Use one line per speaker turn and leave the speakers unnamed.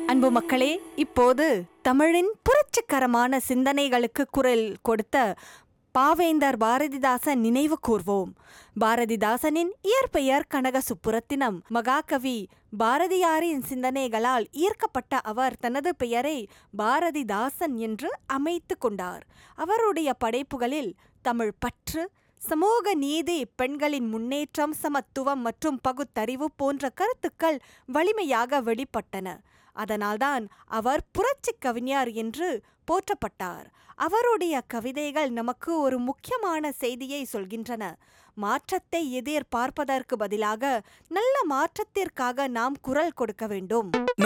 அன்பு மக்களே இப்போது தமிழின் புரட்சிகரமான சிந்தனைகளுக்கு குரல் கொடுத்த பாவேந்தர் பாரதிதாசன் நினைவு கூர்வோம் பாரதிதாசனின் இயற்பெயர் கனக சுப்புரத்தினம் மகாகவி பாரதியாரின் சிந்தனைகளால் ஈர்க்கப்பட்ட அவர் தனது பெயரை பாரதிதாசன் என்று அமைத்து கொண்டார் அவருடைய படைப்புகளில் தமிழ் பற்று சமூக நீதி பெண்களின் முன்னேற்றம் சமத்துவம் மற்றும் பகுத்தறிவு போன்ற கருத்துக்கள் வலிமையாக வெளிப்பட்டன அதனால்தான் அவர் புரட்சி கவிஞர் என்று போற்றப்பட்டார் அவருடைய கவிதைகள் நமக்கு ஒரு முக்கியமான செய்தியை சொல்கின்றன மாற்றத்தை எதிர்பார்ப்பதற்கு பதிலாக நல்ல மாற்றத்திற்காக நாம் குரல் கொடுக்க வேண்டும்